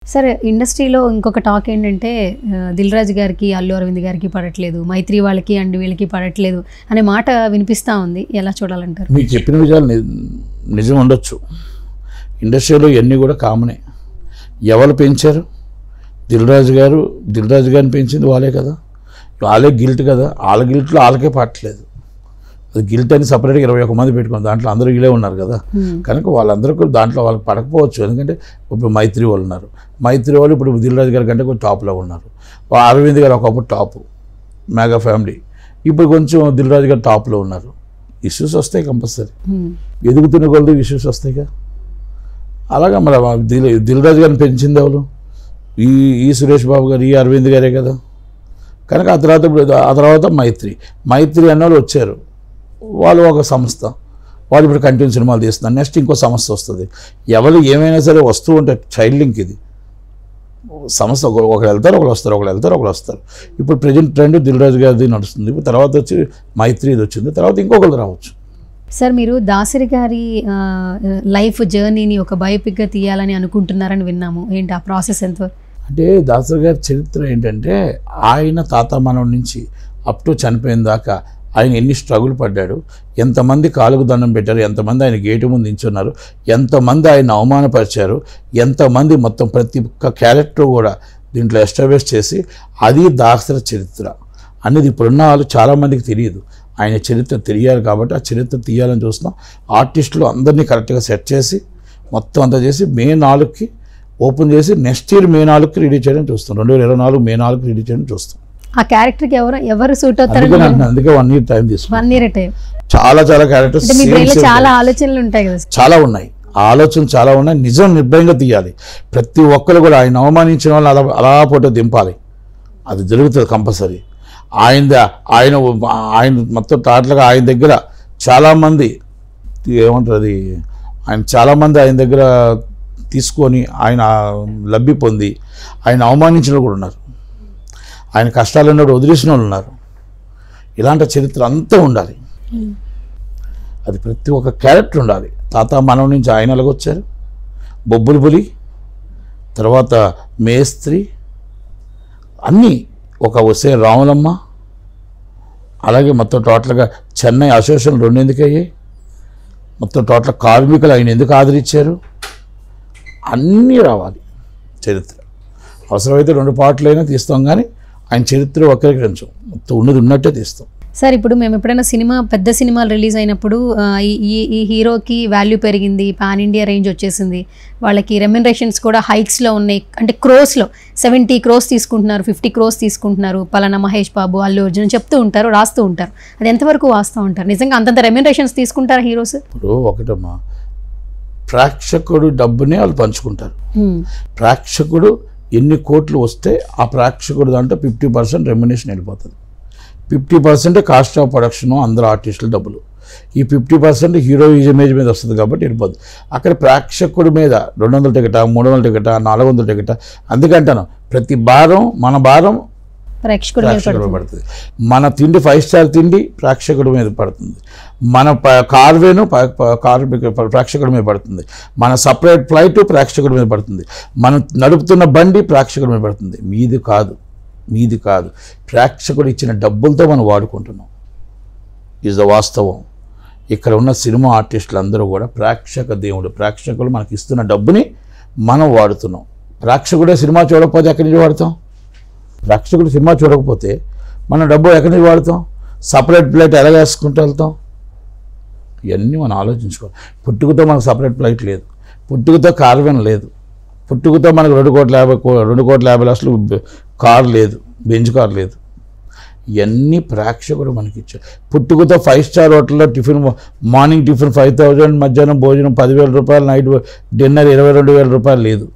సరే ఇండస్ట్రీలో ఇంకొక టాక్ ఏంటంటే ఆ, దిల్ రాజు గారికి అల్లు అరవింద్ గారికి పడట్లేదు మైత్రి వాళ్ళకి అండ్ వీళ్ళకి పడట్లేదు అనే మాట వినిపిస్తూ ఉంది ఎలా చూడాలంటారు మీకు చెప్పిన విషయాలు ని- నిజం ఉండొచ్చు ఇండస్ట్రీలో ఇవన్నీ కూడా కామనే ఎవరు పెంచారు దిల్రాజు గారు దిల్రాజు గారిని పెంచింది వాళ్ళే కదా వాళ్ళే గిల్ట్ కదా వాళ్ళ గిల్ట్లో వాళ్ళకే పట్టలేదు అది గిల్ట్ అని సపరేట్గా ఇరవై ఒక మంది పెట్టుకుని దాంట్లో అందరూ వీళ్ళే ఉన్నారు కదా కనుక వాళ్ళందరూ కూడా దాంట్లో వాళ్ళకి పడకపోవచ్చు ఎందుకంటే ఇప్పుడు మైత్రి వాళ్ళు ఉన్నారు మైత్రి వాళ్ళు ఇప్పుడు దిల్రాజు గారి కంటే కొంచెం టాప్లో ఉన్నారు వా- అరవింద్ గారు ఒకప్పుడు టాప్ మెగా ఫ్యామిలీ ఇప్పుడు కొంచెం దిల్రాజు గారు టాప్లో ఉన్నారు ఇష్యూస్ వస్తాయి కంపల్సరీ హ్మ్. ఎదుగుతున్న కొలది ఇష్యూస్ వస్తాయిగా అలాగా మరి ఆ దిల్ దిల్రాజు గారిని పెంచింది ఎవరు ఈ ఈ సురేష్ బాబు గారు ఈ అరవింద్ గారే కదా కనుక ఆ తర్వాత ఇప్పుడు ఆ తర్వాత మైత్రి మైత్రి అన్న వాళ్ళు వచ్చారు వాళ్ళు ఒక సంస్థ వాళ్ళు ఇప్పుడు కంటిన్యూ సినిమాలు తీస్తున్నారు నెక్స్ట్ ఇంకో సంస్థ వస్తుంది ఎవరు ఏమైనా సరే వస్తూ ఉంటే చైల్డ్ లింక్ ఇది సంస్థ ఒక- ఒకరు వెళ్తారు ఒకరు వస్తారు ఒకరు వెళ్తారు ఒకరు వస్తారు ఇప్పుడు ప్రజెంట్ ట్రెండ్ దిల్రాజు గారిది నడుస్తుంది ఇప్పుడు తర్వాత వచ్చి మైత్రిది వచ్చింది తర్వాత ఇంకొకరు రావచ్చు సార్ మీరు దాసరి గారి ఆ, లైఫ్ జర్నీని ఒక బయోపిక్గా తీయాలని అనుకుంటున్నారని విన్నాము ఏంటి ఆ ప్రాసెస్ ఎంత అంటే దాసరి గారి చరిత్ర ఏంటంటే ఆయన తాత మనవడి నుంచి అప్ టు చనిపోయిన దాకా ఆయన ఎన్ని స్ట్రగుల్ పడ్డాడు ఎంతమంది కాలుకు దండం పెట్టారు ఎంతమంది ఆయన గేటు ముందు నించున్నారు ఎంతమంది ఆయన అవమానపరిచారు ఎంతమంది మొత్తం ప్రతి ఒక్క క్యారెక్టర్ కూడా దీంట్లో ఎస్టాబ్లిష్ చేసి అది దాసరి చరిత్ర అనేది ఇప్పుడున్న వాళ్ళు చాలామందికి తెలియదు ఆయన చరిత్ర తెలియాలి కాబట్టి ఆ చరిత్ర తీయాలని చూస్తున్నాం ఆర్టిస్టులు అందరినీ కరెక్ట్గా సెట్ చేసి మొత్తం అంతా చేసి మే నాలుగుకి ఓపెన్ చేసి నెక్స్ట్ ఇయర్ మే నాలుగుకి రెడీ చేయడం చూస్తాం రెండు వేల ఇరవై నాలుగు మే నాలుగుకి రెడీ చేయడం చూస్తాం ఆ క్యారెక్టర్కి ఎవరు ఎవరు సూట్ అందుకే అవుతారని అంటున్నాను, అందుకే వన్ ఇయర్ టైం తీసుకున్నాం వన్ ఇయర్ టైం చాలా చాలా క్యారెక్టర్స్ అంటే మీ బ్రెయిన్లో చాలా ఆలోచనలు ఉంటాయి కదా చాలా ఉన్నాయి ఆ ఆలోచనలు చాలా ఉన్నాయి నిజం నిర్భయంగా తీయాలి ప్రతి ఒక్కరు కూడా ఆయన అవమానించిన వాళ్ళు అలా అలా ఫోటో దింపాలి అది జరుగుతుంది కంపల్సరీ ఆయన ఆయన ఆయన మొత్తం టోటల్గా ఆయన దగ్గర చాలామంది ఏమంటారు అది ఆయన చాలామంది ఆయన దగ్గర తీసుకొని ఆయన లబ్ధి పొంది ఆయన అవమానించిన వాళ్ళు కూడా ఉన్నారు ఆయన కష్టాలు ఉన్నప్పుడు వదిలేసిన వాళ్ళు ఉన్నారు ఇలాంటి చరిత్ర అంతా ఉండాలి అది ప్రతి ఒక్క క్యారెక్టర్ ఉండాలి తాత మనం నుంచి ఆయన ఎలాగొచ్చారు బొబ్బులు పులి తర్వాత మేస్త్రి అన్నీ ఒక వసే రాములమ్మ అలాగే మొత్తం టోటల్గా చెన్నై అసోసియేషన్ రెండు ఎందుకు అయ్యాయి మొత్తం టోటల్ కార్మికులు ఆయన ఎందుకు ఆదరించారు అన్నీ రావాలి చరిత్ర అవసరమైతే రెండు పాటలైనా తీస్తాం కానీ ఆయన చరిత్ర ఒక్కరికి కొంచెం మొత్తం ఉన్నది ఉన్నట్టే తీస్తాం సార్ ఇప్పుడు మేము ఎప్పుడైనా సినిమా పెద్ద సినిమాలు రిలీజ్ అయినప్పుడు ఆ, ఈ ఈ- ఈ హీరోకి వాల్యూ పెరిగింది పాన్ ఇండియా రేంజ్ వచ్చేసింది వాళ్ళకి రెమ్యునరేషన్స్ కూడా హైక్స్లో ఉన్నాయి అంటే క్రోస్లో సెవెంటీ క్రోస్ తీసుకుంటున్నారు ఫిఫ్టీ క్రోస్ తీసుకుంటున్నారు పలానా మహేష్ బాబు అల్లు అర్జున్ చెప్తూ ఉంటారు రాస్తూ ఉంటారు అది ఎంతవరకు వాస్తూ ఉంటారు నిజంగా అంతంత రెమ్యునరేషన్స్ తీసుకుంటారా హీరోస్ ఇప్పుడు ఒకటమ్మా ప్రేక్షకుడు డబ్బునే వాళ్ళు పంచుకుంటారు ప్రేక్షకుడు ఎన్ని కోట్లు వస్తే ఆ ప్రేక్షకుడు దాంట్లో ఫిఫ్టీ పర్సెంట్ రెమ్యునేషన్ వెళ్ళిపోతుంది fifty percent cost of production అందరు ఆర్టిస్టుల డబ్బులు ఈ ఫిఫ్టీ పర్సెంట్ హీరో ఇమేజ్ మీద వస్తుంది కాబట్టి వెళ్ళిపోతుంది అక్కడ ప్రేక్షకుడి మీద రెండు వందల టికెట మూడు వందల టికెట నాలుగు వందల టికెట అందుకంటాను ప్రతి భారం మన భారం ప్రేక్షకుడు మీద ప్రేక్షకుడు మీద పడుతుంది పడుతుంది మన తిండి ఫైవ్ స్టార్ తిండి ప్రేక్షకుడి మీద పడుతుంది మన ప- కార్వేను ప- ప- కార్మిక ప- ప్రేక్షకుడి మీద పడుతుంది మన సపరేట్ ఫ్లైట్ ప్రేక్షకుడి మీద పడుతుంది మనం నడుపుతున్న బండి ప్రేక్షకుడి మీద పడుతుంది మీది కాదు మీది కాదు ప్రేక్షకుడు ఇచ్చిన డబ్బులతో మనం వాడుకుంటున్నాం ఈజ్ ద వాస్తవం ఇక్కడ ఉన్న సినిమా ఆర్టిస్టులు అందరూ కూడా ప్రేక్షక దేవుడు ప్రేక్షకులు మనకి ఇస్తున్న డబ్బుని మనం వాడుతున్నాం ప్రేక్షకుడే సినిమా చూడకపోతే ఎక్కడి నుంచి వాడతాం ప్రేక్షకుడు సినిమా చూడకపోతే మన డబ్బు ఎక్కడి నుంచి వాడతాం సపరేట్ ప్లేట్ ఎలా వేసుకుంటూ వెళ్తాం ఇవన్నీ మనం ఆలోచించుకోవాలి పుట్టుకతో మనకు సపరేట్ ఫ్లైట్ లేదు పుట్టుకతో కార్వెన్ లేదు పుట్టుకతో మనకు రెండు కోట్ల యాభై కో- రెండు కోట్ల యాభై లక్షలు బె- కార్ లేదు బెంచ్ కార్ లేదు ఇవన్నీ ప్రేక్షకుడు మనకి ఇచ్చారు పుట్టుకతో ఫైవ్ స్టార్ హోటల్లో tiffin morning tiffin five thousand మధ్యాహ్నం భోజనం పదివేల రూపాయలు నైట్ డిన్నర్ ఇరవై రెండు వేల రూపాయలు లేదు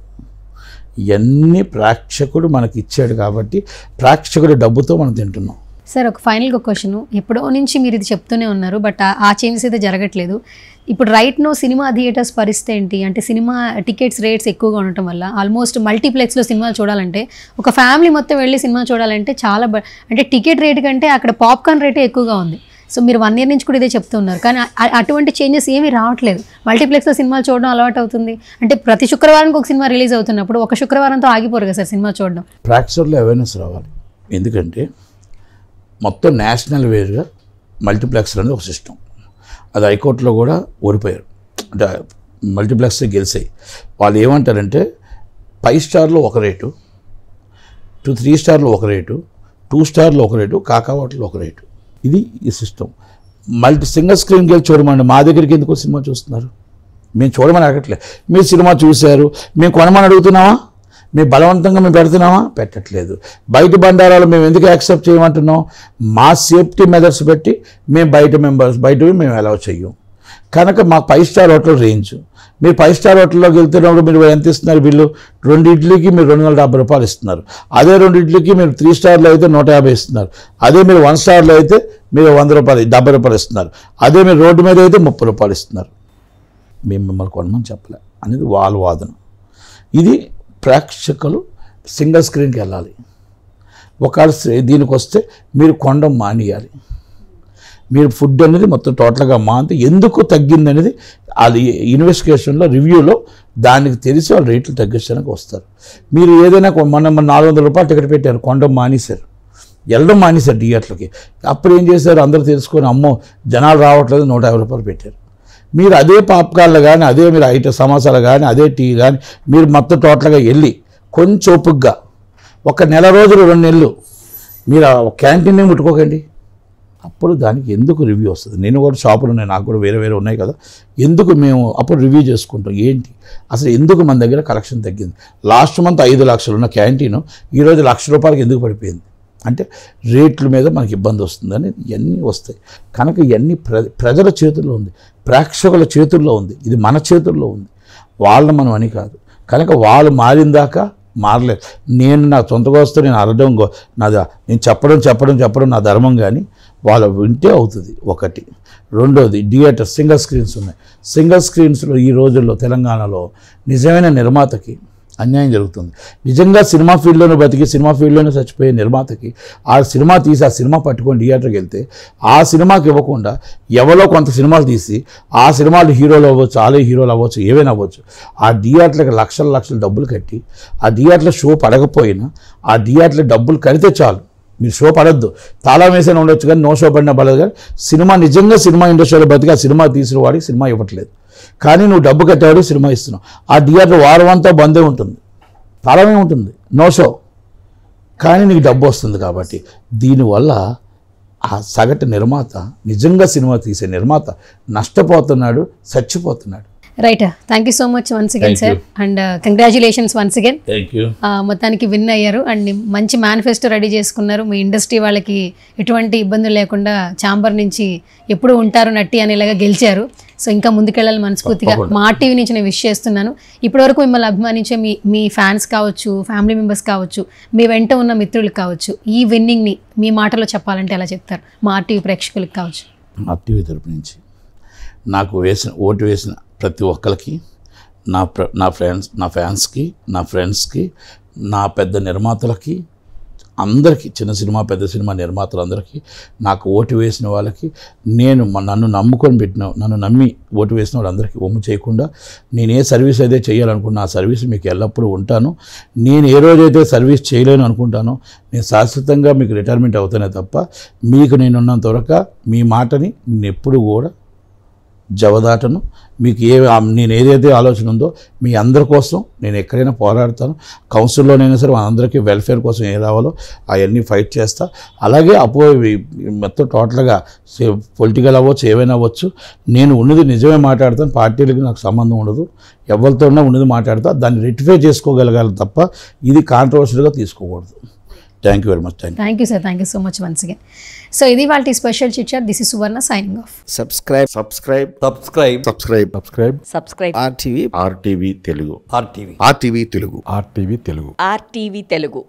ఇవన్నీ ప్రేక్షకుడు మనకి ఇచ్చాడు కాబట్టి ప్రేక్షకుడి డబ్బుతో మనం తింటున్నాం సార్ ఒక ఫైనల్గా ఒక క్వశ్చన్ ఎప్పుడో నుంచి మీరు ఇది చెప్తూనే ఉన్నారు బట్ ఆ- ఆ చేంజెస్ అయితే జరగట్లేదు ఇప్పుడు రైట్ నో సినిమా థియేటర్స్ పరిస్థితి ఏంటి అంటే సినిమా టికెట్స్ రేట్స్ ఎక్కువగా ఉండటం వల్ల ఆల్మోస్ట్ మల్టీప్లెక్స్లో సినిమాలు చూడాలంటే ఒక ఫ్యామిలీ మొత్తం వెళ్ళి సినిమా చూడాలంటే చాలా బ- అంటే టికెట్ రేట్ కంటే అక్కడ పాప్కార్న్ రేటే ఎక్కువగా ఉంది సో మీరు వన్ ఇయర్ నుంచి కూడా ఇదే చెప్తున్నారు కానీ అ- అటువంటి చేంజెస్ ఏమీ రావట్లేదు మల్టీప్లెక్స్లో సినిమాలు చూడడం అలవాటు అవుతుంది అంటే ప్రతి శుక్రవారానికి ఒక సినిమా రిలీజ్ అవుతున్నప్పుడు ఒక శుక్రవారంతో ఆగిపోరు కదా సార్ సినిమా చూడడం ప్రేక్షకుల్లో అవేర్నెస్ రావాలి ఎందుకంటే మొత్తం నేషనల్ వేర్గా మల్టీప్లెక్స్ అనేది ఒక సిస్టమ్ అది హైకోర్టులో కూడా ఓడిపోయారు అంటే మల్టీప్లెక్స్ గెలిచాయి వాళ్ళు ఏమంటారంటే ఫైవ్ స్టార్లో ఒక రేటు టూ త్రీ స్టార్లో ఒక రేటు టూ స్టార్లో ఒక రేటు కాకా హోటల్లో ఒక రేటు ఇది ఈ సిస్టమ్ మల్టీ సింగిల్ స్క్రీన్కి వెళ్ళి చూడమండి మా దగ్గరికి ఎందుకు సినిమా చూస్తున్నారు మేము చూడమని అడగట్లేదు మీరు సినిమా చూశారు మేము కొనమని అడుగుతున్నామా మేము బలవంతంగా మేము పెడుతున్నామా పెట్టట్లేదు బయట బండారాలు మేము ఎందుకు యాక్సెప్ట్ చేయమంటున్నాం మా సేఫ్టీ మెథడ్స్ పెట్టి మేము బయట మెంబర్స్ బయట మేము అలౌ చెయ్యం కనుక మా ఫైవ్ స్టార్ హోటల్ రేంజ్ మీరు ఫైవ్ స్టార్ హోటల్లోకి వెళ్తున్నప్పుడు మీరు ఎంత ఇస్తున్నారు బిల్లు రెండు ఇడ్లీకి మీరు రెండు వందల డెబ్బై రూపాయలు ఇస్తున్నారు అదే రెండు ఇడ్లీకి మీరు త్రీ స్టార్లో అయితే నూట యాభై ఇస్తున్నారు అదే మీరు వన్ స్టార్లో అయితే మీరు వంద రూపాయలు డెబ్బై రూపాయలు ఇస్తున్నారు అదే మీరు రోడ్డు మీద అయితే ముప్పై రూపాయలు ఇస్తున్నారు మేము మిమ్మల్ని కొనమని చెప్పలే అనేది వాళ్ళ వాదన ఇది ప్రేక్షకులు సింగిల్ స్క్రీన్కి వెళ్ళాలి ఒకవేళ శ్రే- దీనికి వస్తే మీరు కొండం మానేయాలి మీరు ఫుడ్ అనేది మొత్తం టోటల్గా మాంతి ఎందుకు తగ్గింది అనేది అది ఇన్వెస్టిగేషన్లో రివ్యూలో దానికి తెలిసి వాళ్ళు రేట్లు తగ్గించడానికి వస్తారు మీరు ఏదైనా కొ- మొన్న మన నాలుగు వందల రూపాయలు టికెట్ పెట్టారు కొండం మానేశారు వెళ్ళడం మానేశారు థియేటర్లకి అప్పుడు ఏం చేశారు అందరూ తెలుసుకొని అమ్మో జనాలు రావట్లేదు నూట యాభై రూపాయలు పెట్టారు మీరు అదే పాప్కార్న్లు కానీ అదే మీరు ఐట సమోసాలు కానీ అదే టీ కానీ మీరు మొత్తం టోటల్గా వెళ్ళి కొంచెం ఓపుగ్గా ఒక నెల రోజులు రెండు నెలలు మీరు ఆ క్యాంటీన్నే ముట్టుకోకండి అప్పుడు దానికి ఎందుకు రివ్యూ వస్తుంది నేను కూడా షాపులు ఉన్నాయి నాకు కూడా వేరే వేరే ఉన్నాయి కదా ఎందుకు మేము అప్పుడు రివ్యూ చేసుకుంటాం ఏంటి అసలు ఎందుకు మన దగ్గర కలెక్షన్ తగ్గింది లాస్ట్ మంత్ ఐదు లక్షలు ఉన్న క్యాంటీన్ ఈరోజు లక్ష రూపాయలకి ఎందుకు పడిపోయింది అంటే రేట్ల మీద మనకి ఇబ్బంది వస్తుందని ఇవన్నీ వస్తాయి కనుక ఇవన్నీ ప్ర ప్రజల చేతుల్లో ఉంది ప్రేక్షకుల చేతుల్లో ఉంది ఇది మన చేతుల్లో ఉంది వాళ్ళని మనం అని కాదు కనుక వాళ్ళు మారిన దాకా మారలేదు నేను నా సొంతగా వస్తే నేను అరడం గో- నాది నేను చెప్పడం చెప్పడం చెప్పడం నా ధర్మం కానీ వాళ్ళు వింటే అవుతుంది ఒకటి రెండోది థియేటర్ సింగిల్ స్క్రీన్స్ ఉన్నాయి సింగిల్ స్క్రీన్స్లో ఈ రోజుల్లో తెలంగాణలో నిజమైన నిర్మాతకి అన్యాయం జరుగుతుంది నిజంగా సినిమా ఫీల్డ్లోనే బతికి సినిమా ఫీల్డ్లోనే చచ్చిపోయే నిర్మాతకి ఆ సినిమా తీసి ఆ సినిమా పట్టుకొని థియేటర్కి వెళ్తే ఆ సినిమాకి ఇవ్వకుండా ఎవరో కొంత సినిమాలు తీసి ఆ సినిమాలు హీరోలు అవ్వచ్చు ఆలే హీరోలు అవ్వచ్చు ఏవైనా అవ్వచ్చు ఆ థియేటర్లకు లక్షల లక్షల డబ్బులు కట్టి ఆ థియేటర్లో షో పడకపోయినా ఆ థియేటర్లో డబ్బులు కడితే చాలు మీరు షో పడద్దు తాళం వేసైనా ఉండొచ్చు కానీ నో షో పడినా పడదు కానీ సినిమా నిజంగా సినిమా ఇండస్ట్రీలో బతికి ఆ సినిమా తీసిన వాడికి సినిమా ఇవ్వట్లేదు కానీ నువ్వు డబ్బు కట్టేవాడికి సినిమా ఇస్తున్నావు ఆ థియేటర్ వారం అంతా బందే ఉంటుంది తాళమే ఉంటుంది నో షో కానీ నీకు డబ్బు వస్తుంది కాబట్టి దీనివల్ల ఆ సగటు నిర్మాత నిజంగా సినిమా తీసే నిర్మాత నష్టపోతున్నాడు చచ్చిపోతున్నాడు right thank you so much once again Thank you. Sir and congratulations once again thank you మొత్తానికి విన్ అయ్యారు అండ్ మంచి మేనిఫెస్టో రెడీ చేసుకున్నారు మీ ఇండస్ట్రీ వాళ్ళకి ఎటువంటి ఇబ్బందులు లేకుండా ఛాంబర్ నుంచి ఎప్పుడు ఉంటారు నట్టి అనేలాగా గెలిచారు సో ఇంకా ముందుకెళ్ళాలి మనస్ఫూర్తిగా తప్పకుండా. మా టీవీ నుంచి నేను విష్ చేస్తున్నాను ఇప్పటివరకు మిమ్మల్ని అభిమానించే మీ మీ ఫ్యాన్స్ కావచ్చు ఫ్యామిలీ మెంబర్స్ కావచ్చు మీ వెంట ఉన్న మిత్రులు కావచ్చు ఈ విన్నింగ్ని మీ మాటలో చెప్పాలంటే ఎలా చెప్తారు మా టీవీ ప్రేక్షకులకు కావచ్చు నా టీవీ తరపు నుంచి నాకు వేసిన ఓటు వేసిన ప్రతి ఒక్కరికి నా ప్ర నా ఫ్రెండ్స్ నా ఫ్యాన్స్కి నా ఫ్రెండ్స్కి నా పెద్ద నిర్మాతలకి అందరికీ చిన్న సినిమా పెద్ద సినిమా నిర్మాతలందరికీ నాకు ఓటు వేసిన వాళ్ళకి నేను మ- నన్ను నమ్ముకొని పెట్టిన నన్ను నమ్మి ఓటు వేసిన వాళ్ళందరికీ ఒమ్ము చేయకుండా నేను ఏ సర్వీస్ అయితే చేయాలనుకున్నా ఆ సర్వీస్ మీకు ఎల్లప్పుడూ ఉంటాను నేను ఏ రోజైతే సర్వీస్ చేయలేను అనుకుంటానో నేను శాశ్వతంగా మీకు రిటైర్మెంట్ అవుతానే తప్ప మీకు నేనున్నంత వరకు మీ మాటని నేను ఎప్పుడు కూడా జవదాటను మీకు ఏ ఆ- నేను ఏదైతే ఆలోచన ఉందో మీ అందరి కోసం నేను ఎక్కడైనా పోరాడతాను కౌన్సిల్లోనైనా సరే అందరికీ వెల్ఫేర్ కోసం ఏ రావాలో అవన్నీ ఫైట్ చేస్తా అలాగే అపో ఇవి మొత్తం టోటల్గా పొలిటికల్ అవ్వచ్చు ఏవైనా అవ్వచ్చు నేను ఉన్నది నిజమే మాట్లాడతాను పార్టీలకి నాకు సంబంధం ఉండదు ఎవరితో ఉన్నా ఉన్నది మాట్లాడతా దాన్ని రెక్టిఫై చేసుకోగలగాలి తప్ప ఇది కాంట్రవర్షియల్గా తీసుకోకూడదు thank you very much thank thank you sir thank you so much once again so ఇది వాళ్ళ special chitchat this is Suvarna signing off subscribe subscribe subscribe subscribe subscribe subscribe RTV RTV Telugu RTV RTV Telugu RTV Telugu RTV Telugu